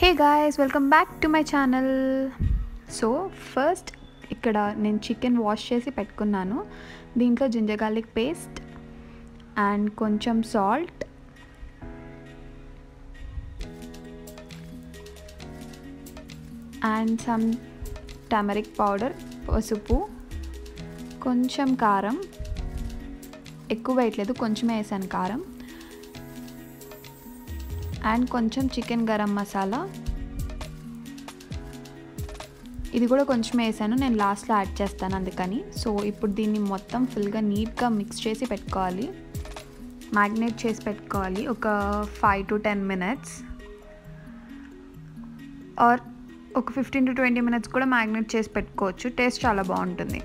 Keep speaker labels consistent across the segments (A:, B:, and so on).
A: hey guys welcome back to my channel so first ఇక్కడ నేను chicken wash చేసి పెట్టుకున్నాను దీంట్లో జింజర్ గార్లిక్ పేస్ట్ అండ్ కొంచెం salt and some turmeric powder పసుపు కొంచెం కారం ఎక్కువ వేయట్లేదు కొంచెమే వేసాను కారం అండ్ కొంచెం చికెన్ గరం మసాలా ఇది కూడా కొంచెం వేసాను నేను లాస్ట్లో యాడ్ చేస్తాను అందుకని సో ఇప్పుడు దీన్ని మొత్తం ఫుల్గా నీట్గా మిక్స్ చేసి పెట్టుకోవాలి మ్యాగ్నేట్ చేసి పెట్టుకోవాలి ఒక five to ten minutes or ఒక ఫిఫ్టీన్ టు ట్వంటీ మినిట్స్ కూడా మ్యాగ్నేట్ చేసి పెట్టుకోవచ్చు టేస్ట్ చాలా బాగుంటుంది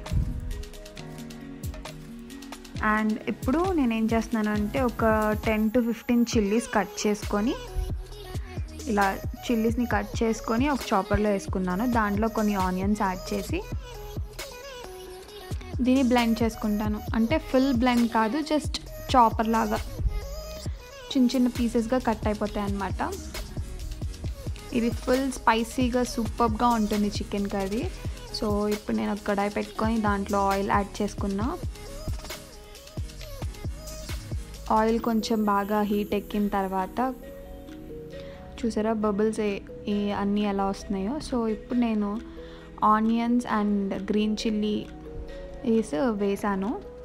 A: అండ్ ఇప్పుడు నేను ఏం చేస్తున్నాను అంటే ఒక ten to fifteen chillies cut చేసుకొని ఇలా చిల్లీస్ని కట్ చేసుకొని ఒక చాపర్లో వేసుకున్నాను దాంట్లో కొన్ని ఆనియన్స్ యాడ్ చేసి దీన్ని బ్లెండ్ చేసుకుంటాను అంటే ఫుల్ బ్లెండ్ కాదు జస్ట్ చాపర్ లాగా చిన్న చిన్న పీసెస్గా కట్ అయిపోతాయి అన్నమాట ఇది ఫుల్ స్పైసీగా సూపర్గా ఉంటుంది చికెన్ కర్రీ సో ఇప్పుడు నేను ఒక కడాయి పెట్టుకొని దాంట్లో ఆయిల్ యాడ్ చేసుకున్నా ఆయిల్ కొంచెం బాగా హీట్ ఎక్కిన తర్వాత చూసారా బబుల్స్ ఈ అన్నీ ఎలా వస్తున్నాయో సో ఇప్పుడు నేను ఆనియన్స్ అండ్ గ్రీన్ చిల్లీ వేసి వేసాను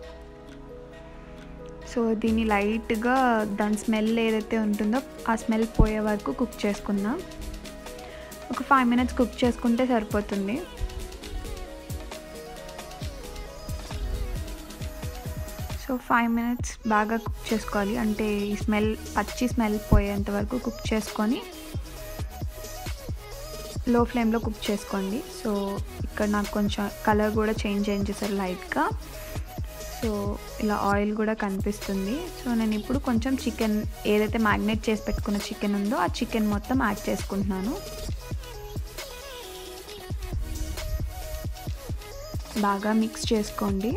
A: సో దీన్ని లైట్గా దాని స్మెల్ ఏదైతే ఉంటుందో ఆ స్మెల్ పోయే వరకు కుక్ చేసుకుందాం ఒక ఫైవ్ మినిట్స్ కుక్ చేసుకుంటే సరిపోతుంది సో ఫైవ్ మినిట్స్ బాగా కుక్ చేసుకోవాలి అంటే ఈ స్మెల్ పచ్చి స్మెల్ పోయేంత వరకు కుక్ చేసుకొని లో ఫ్లేమ్లో కుక్ చేసుకోండి సో ఇక్కడ నాకు కొంచెం కలర్ కూడా చేంజ్ చేంజ్ చేశారు లైట్గా సో ఇలా ఆయిల్ కూడా కనిపిస్తుంది సో నేను ఇప్పుడు కొంచెం చికెన్ ఏదైతే మ్యాగ్నేట్ చేసి పెట్టుకున్న చికెన్ ఉందో ఆ చికెన్ మొత్తం యాడ్ చేసుకుంటున్నాను బాగా మిక్స్ చేసుకోండి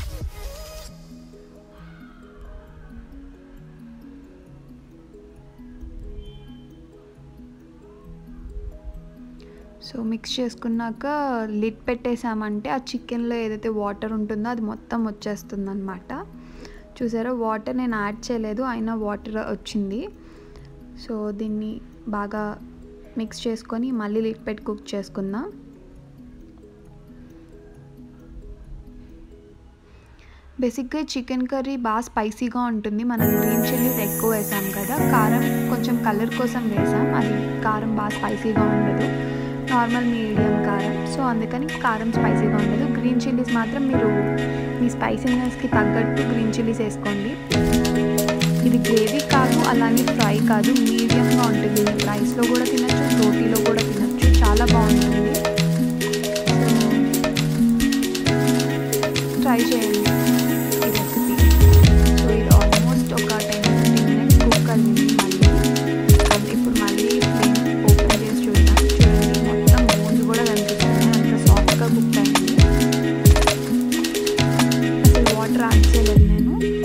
A: సో మిక్స్ చేసుకున్నాక లిడ్ పెట్టేసామంటే ఆ చికెన్లో ఏదైతే వాటర్ ఉంటుందో అది మొత్తం వచ్చేస్తుంది అనమాట చూసారా వాటర్ నేను యాడ్ చేయలేదు అయినా వాటర్ వచ్చింది సో దీన్ని బాగా మిక్స్ చేసుకొని మళ్ళీ లిడ్ పెట్టి కుక్ చేసుకుందాం బేసిక్గా చికెన్ కర్రీ బాగా స్పైసీగా ఉంటుంది మనం గ్రీన్ చిల్లీస్ ఎక్కువ వేసాం కదా కారం కొంచెం కలర్ కోసం వేసాం అది కారం బాగా స్పైసీగా ఉండదు నార్మల్ మీడియం కారం సో అందుకని కారం స్పైసీగా ఉండదు గ్రీన్ చిల్లీస్ మాత్రం మీరు మీ స్పైసీనెస్కి తగ్గట్టు గ్రీన్ చిల్లీస్ వేసుకోండి ఇది గ్రేవీ కాదు అలానే ఫ్రై కాదు మీడియంగా ఉంటుంది రైస్లో కూడా తినచ్చు రోటీలో కూడా తినచ్చు చాలా బాగుంటుంది ట్రై చేయండి ఈ రెసిపీ సో ఇది ఆల్మోస్ట్ ఒక టెన్ ఫిఫ్టీన్ మినిట్స్ కుక్ అయింది మళ్ళీ అండ్ ఇప్పుడు మళ్ళీ ఫ్లేమ్ ఓపెన్ చేసి చూద్దాం చూడండి మొత్తం బోన్స్ కూడా కనిపిస్తుంది అంత సాఫ్ట్గా కుక్ అయింది అసలు వాటర్ యాడ్ చేయలేదు నేను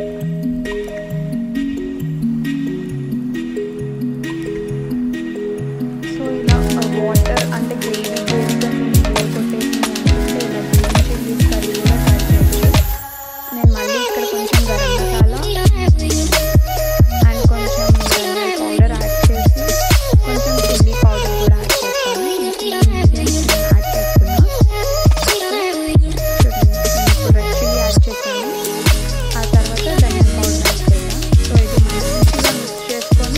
A: సో ఇలా వాటర్ అంటే గ్రేవీ గ్రేవీగా బోర్ కొట్టేసి అనుకుంటే ఇలా గ్రీన్ చిల్లీస్ కర్రీ కూడా ట్రై చేయొచ్చు నేను మళ్ళీ ఇక్కడ కొంచెం గరం మసాలా అండ్ కొంచెం ధనియా పౌడర్ యాడ్ చేసి కొంచెం చిల్లీ పౌడర్ కూడా యాడ్ చేస్తాను ఈ చిల్లీ ఇంగ్రీడియంట్స్ నేను యాడ్ చేస్తున్నా చూడండి నేను ఇప్పుడు రెడ్ చిల్లీ యాడ్ చేశాను ఆ తర్వాత ధనియా పౌడర్ యాడ్ చేశాను సో ఇది మంచిగా మిక్స్ చేసుకొని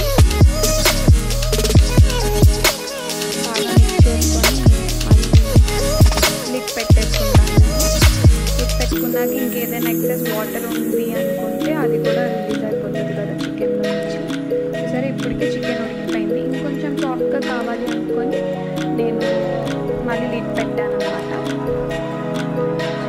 A: బాగా మిక్స్ చేసుకొని మళ్ళీ లిడ్ పెట్టేసుకుంటాను నేను లిడ్ పెట్టుకున్నాక ఇంకేదైనా ఎక్సెస్ వాటర్ ఉంది అనుకుంటే అది కూడా రిలీజ్ అయిపోతుంది కదా చికెన్లో నుంచి సరే ఇప్పటికే చికెన్ ఉడికిపోయింది ఇంకొంచెం సాఫ్ట్గా కావాలి అనుకొని నేను మళ్ళీ లిడ్ పెట్టాను అనమాట